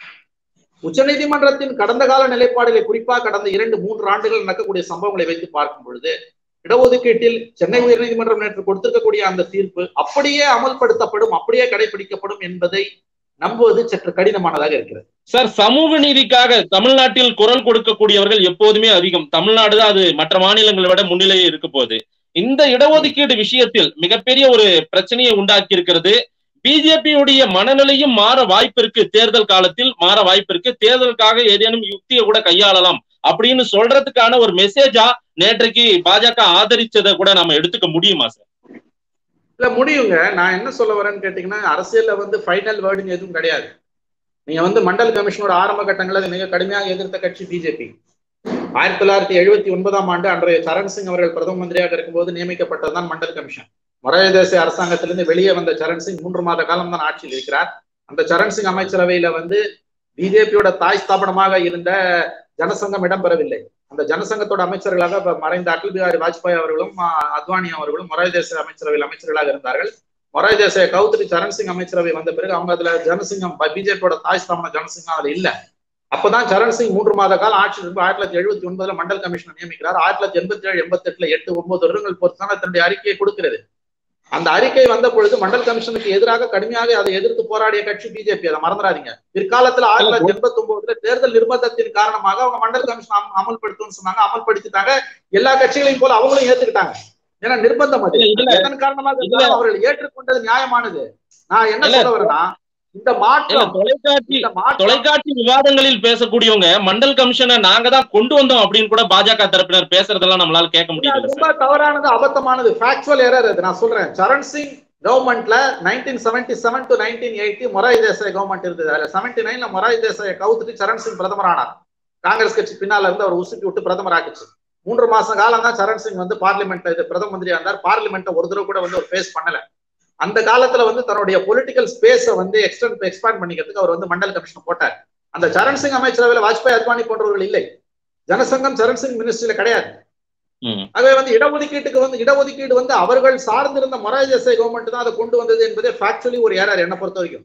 உச்சநீதிமன்றத்தின் கடந்த கால நிலைப்பாடுகளை குறிப்பாக கடந்த இரண்டு மூன்று ஆண்டுகள் நடக்கக்கூடிய சம்பவங்களை வைத்து பார்க்கும் பொழுது இடஒதுக்கீட்டில் சென்னை உயர்நீதிமன்றம் நேற்று கொடுத்திருக்கக்கூடிய அந்த தீர்ப்பு அப்படியே அமல்படுத்தப்படும் அப்படியே கடைபிடிக்கப்படும் என்பதை நம்புவது சற்று கடினமானதாக இருக்கிறது சார் சமூக நீதிக்காக தமிழ்நாட்டில் குரல் கொடுக்கக்கூடியவர்கள் எப்போதுமே அதிகம் தமிழ்நாடு தான் அது மற்ற மாநிலங்களை விட முன்னிலையே இருக்க போகுது இந்த இடஒதுக்கீடு விஷயத்தில் மிகப்பெரிய ஒரு பிரச்சனையை உண்டாக்கி இருக்கிறது பிஜேபியுடைய மனநிலையும் மாற வாய்ப்பிருக்கு தேர்தல் காலத்தில் மாற வாய்ப்பிருக்கு தேர்தலுக்காக ஏதேனும் யுக்தியை கூட கையாளலாம் அப்படின்னு சொல்றதுக்கான ஒரு மெசேஜா நேற்றைக்கு பாஜக ஆதரிச்சதை கூட நாம எடுத்துக்க முடியுமா சார் இல்ல முடியுங்க நான் என்ன சொல்ல வரேன்னு கேட்டீங்கன்னா அரசியல்ல வந்து ஃபைனல் வேர்டுங்க எதுவும் கிடையாது நீங்க வந்து மண்டல் கமிஷனோட ஆரம்ப கட்டங்களில் அதை மிக கடுமையாக எதிர்த்த கட்சி பிஜேபி ஆயிரத்தி தொள்ளாயிரத்தி எழுபத்தி ஒன்பதாம் ஆண்டு அன்றைய சரண் சிங் அவர்கள் பிரதம மந்திரியாக இருக்கும்போது நியமிக்கப்பட்டதுதான் மண்டல் கமிஷன் மொராய தேசிய அரசாங்கத்திலிருந்து வெளியே வந்த சரண் சிங் மூன்று மாத காலம் தான் ஆட்சியில் இருக்கிறார் அந்த சரண் சிங் அமைச்சரவையில வந்து பிஜேபியோட தாய் ஸ்தாபனமாக இருந்த ஜனசங்கம் இடம்பெறவில்லை அந்த ஜனசங்கத்தோட அமைச்சர்களாக இப்ப மறைந்த அடல் பிகாரி வாஜ்பாய் அவர்களும் அஹ், அத்வானி அவர்களும் மொராய் தேசிய அமைச்சரவையில் அமைச்சர்களாக இருந்தார்கள் மொராய் தேசிய கவுத்ரி சரண் சிங் அமைச்சரவை வந்த பிறகு அவங்க அதுல ஜனசிங்கம் பிஜேபியோட தாய் ஸ்தாபன ஜனசிங்கம் அதுல இல்ல அப்பதான் சரண் சிங் மூன்று மாத காலம் ஆட்சி இருந்து ஆயிரத்தி தொள்ளாயிரத்தி எழுபத்தி ஒன்பதுல மண்டல் கமிஷனர் நியமிக்கிறார் ஆயிரத்தி தொள்ளாயிரத்தி எண்பத்தி ஏழு எண்பத்தி எட்டுல எட்டு ஒன்பது வருடங்கள் பொறுத்து தான் தன்னுடைய அறிக்கையை கொடுக்கிறது அந்த அறிக்கை வந்த பொழுது மண்டல் கமிஷனுக்கு எதிராக கடுமையாக அதை எதிர்த்து போராடிய கட்சி பிஜேபி அதை மறந்துடாதீங்க பிற்காலத்துல ஆயிரத்தி தொள்ளாயிரத்தி எண்பத்தி ஒன்பதுல தேர்தல் நிர்பந்தத்தின் காரணமாக அவங்க மண்டல் கமிஷன் அம- அமல்படுத்தும்னு சொன்னாங்க அமல்படுத்திட்டாங்க எல்லா கட்சிகளையும் போல அவங்களும் ஏத்துக்கிட்டாங்க ஏன்னா நிர்பந்தம் அது இல்ல, இதுல- எதன் காரணமாக இதுல- இருந்தாலும் அவர்கள் ஏற்றுக்கொண்டது நியாயமானது நான் என்ன இல்ல, சொல்ல வரேன்னா இந்த இல்ல மாற்றம் தொலைக்காட்சி இந்த மாற்றம் தொலைக்காட்சி விவாதங்களில் பேசக்கூடியவங்க மண்டல் கமிஷனை நாங்க தான் கொண்டு வந்தோம் அப்படின்னு கூட பாஜக தரப்பினர் பேசுறதெல்லாம் நம்மளால கேட்க இது முடியல ரொம்ப தவறானது அபத்தமானது ஃபேக்சுவல் எரர் அது நான் சொல்றேன் சரண் சிங் கவர்மெண்ட்ல nineteen seventy seven to nineteen eighty Morarji Desai government இருந்தது அதுல செவன்டி நைன்ல மொராய் தேசாயை கவுத்துட்டு சரண் சிங் பிரதமர் ஆனார் காங்கிரஸ் கட்சி பின்னால இருந்து அவர் உசுப்பி விட்டு பிரதமர் ஆக்குச்சு மூன்று மாசம் காலம் தான் சரண் சிங் வந்து பார்லிமெண்ட் இது பிரதம மந்திரியா இருந்தார் பார்லிமெண்ட்டை ஒரு தடவை கூட வந்து ஒரு ஃபேஸ் பண்ணல அந்த காலத்துல வந்து தன்னுடைய பொலிட்டிக்கல் ஸ்பேஸை வந்து எக்ஸ்டெண்ட் எக்ஸ்பேண்ட் பண்ணிக்கிறதுக்கு அவர் வந்து மண்டல் கமிஷன் போட்டார் அந்த சரண் சிங் அமைச்சரவையில் வாஜ்பாய் அத்வானி போன்றவர்கள் இல்லை ஜனசங்கம் சரண் சிங் மினிஸ்ட்ரியில கிடையாது ம். ஆகவே வந்து இடஒதுக்கீட்டுக்கு வந்து இடஒதுக்கீடு வந்து அவர்கள் சார்ந்திருந்த மொராய் தேசாய் கவர்மெண்ட் தான் அதை கொண்டு வந்தது என்பதே ஃபேக்சுவலி ஒரு ஏரர் என்ன பொறுத்த வரைக்கும்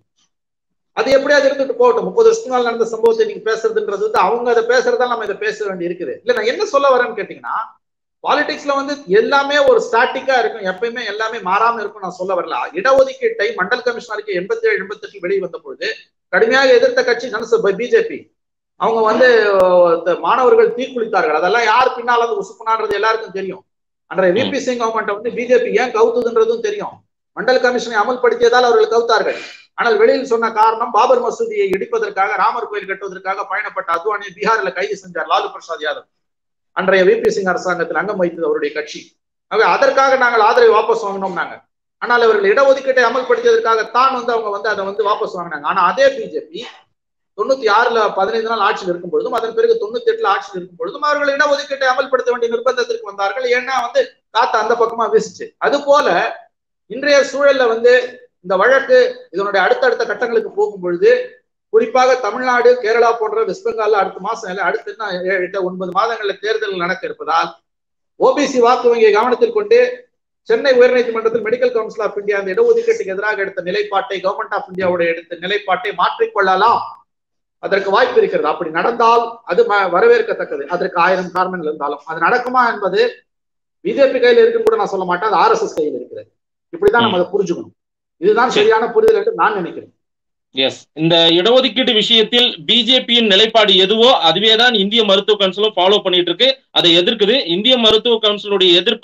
அது எப்படியாவது இருந்துட்டு போகட்டும் முப்பது வருஷத்துக்கு மேல நடந்த சம்பவத்தை நீங்க பேசுறதுன்றது வந்து அவங்க அதை பேசுறதா நம்ம இதை பேச வேண்டி இருக்குது இல்ல நான் என்ன சொல்ல வரேன்னு கேட்டீங்கன்னா பாலிடிக்ஸ்ல வந்து எல்லாமே ஒரு ஸ்டாட்டிக்கா இருக்கும் எப்பயுமே எல்லாமே மாறாம இருக்கும் நான் சொல்ல வரல இடஒதுக்கீட்டை மண்டல் கமிஷன் அறிக்கை எண்பத்தி ஏழு எண்பத்தி எட்டு வெளியே வந்த பொழுது கடுமையாக எதிர்த்த கட்சி ஜனச பிஜேபி அவங்க வந்து அஹ், த- மாணவர்கள் தீக்குளித்தார்கள் அதெல்லாம் யார் பின்னால வந்து உசுப்புனான்றது எல்லாருக்கும் தெரியும் அன்றைய விபி சிங் கவர்மெண்ட் வந்து பிஜேபி ஏன் கவுத்துதுன்றதும் தெரியும் மண்டல் கமிஷனை அமல்படுத்தியதால் அவர்கள் கவுத்தார்கள் ஆனால் வெளியில் சொன்ன காரணம் பாபர் மசூதியை இடிப்பதற்காக ராமர் கோயில் கட்டுவதற்காக பயணப்பட்ட அத்வானியை பீகாரில் கைது செஞ்சார் லாலு பிரசாத் யாதவ் அன்றைய விபி சிங் அரசாங்கத்தில் அங்கம் வைத்தது அவருடைய கட்சி ஆகவே அதற்காக நாங்கள் ஆதரவை வாபஸ் வாங்கினோம் நாங்க ஆனால் அவர்கள் இடஒதுக்கீட்டை அமல்படுத்தியதற்காகத்தான் வந்து அவங்க வந்து அதை வந்து வாபஸ் வாங்கினாங்க ஆனா அதே பிஜேபி தொண்ணூத்தி ஆறுல பதினைந்து நாள் ஆட்சியில் இருக்கும் பொழுதும் அதன் பிறகு தொண்ணூத்தி எட்டுல ஆட்சியில் இருக்கும் பொழுதும் அவர்கள் இடஒதுக்கீட்டை அமல்படுத்த வேண்டிய நிர்பந்தத்திற்கு வந்தார்கள் ஏன்னா வந்து காத்து அந்த பக்கமா வீசுச்சு அது போல இன்றைய சூழல்ல வந்து இந்த வழக்கு இதனுடைய அடுத்தடுத்த கட்டங்களுக்கு போகும் பொழுது குறிப்பாக தமிழ்நாடு கேரளா போன்ற வெஸ்ட் பெங்கால்ல அடுத்த மாசம் இல்ல அடுத்த இன்னும் ஏழு, எட்டு ஒன்பது மாதங்கள்ல தேர்தல் நடக்க இருப்பதால் ஓபிசி வாக்கு வங்கியை கவனத்தில் கொண்டு சென்னை உயர்நீதிமன்றத்தில் மெடிக்கல் கவுன்சில் ஆஃப் இந்தியா அந்த இடஒதுக்கீட்டுக்கு எதிராக எடுத்த நிலைப்பாட்டை கவர்மெண்ட் ஆஃப் இந்தியாவுடைய எடுத்த நிலைப்பாட்டை மாற்றிக்கொள்ளலாம் அதற்கு வாய்ப்பு இருக்கிறது அப்படி நடந்தால் அது ம- வரவேற்கத்தக்கது அதற்கு ஆயிரம் காரணங்கள் இருந்தாலும் அது நடக்குமா என்பது பிஜேபி கையில் இருக்குன்னு கூட நான் சொல்ல மாட்டேன் அது ஆர்எஸ்எஸ் கையில் இருக்கிறது இப்படிதான் நம்ம அதை புரிஞ்சுக்கணும் இதுதான் சரியான புரிதல் என்று நான் நினைக்கிறேன் எஸ் இந்த இடஒதுக்கீடு விஷயத்தில் பிஜேபியின் நிலைப்பாடு எதுவோ அதுவே தான் இந்திய மருத்துவ கவுன்சிலும் ஃபாலோ பண்ணிட்டு இருக்கு அதை எதிர்க்குது இந்திய மருத்துவ கவுன்சிலுடைய எதிர்ப்பை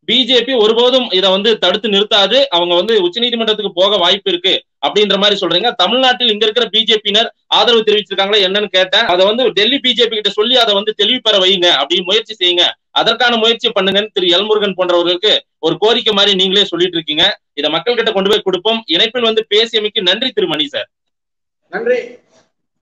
பிஜேபி ஒருபோதும் இதை வந்து தடுத்து நிறுத்தாது அவங்க வந்து உச்சநீதிமன்றத்துக்கு போக வாய்ப்பு இருக்கு அப்படின்ற மாதிரி சொல்றீங்க தமிழ்நாட்டில் இங்க இருக்கிற பிஜேபியினர் ஆதரவு தெரிவிச்சிருக்காங்களா என்னன்னு கேட்டேன் அதை வந்து டெல்லி பிஜேபி கிட்ட சொல்லி அதை வந்து தெளிவு பெற வைங்க அப்படின்னு முயற்சி செய்யுங்க அதற்கான முயற்சி பண்ணுங்கன்னு திரு எல்முருகன் போன்றவர்களுக்கு ஒரு கோரிக்கை மாதிரி நீங்களே சொல்லிட்டு இருக்கீங்க இதை மக்கள் கிட்ட கொண்டு போய் கொடுப்போம் இணைப்பில் வந்து பேசியமைக்கு நன்றி திரு மணி சார் நன்றி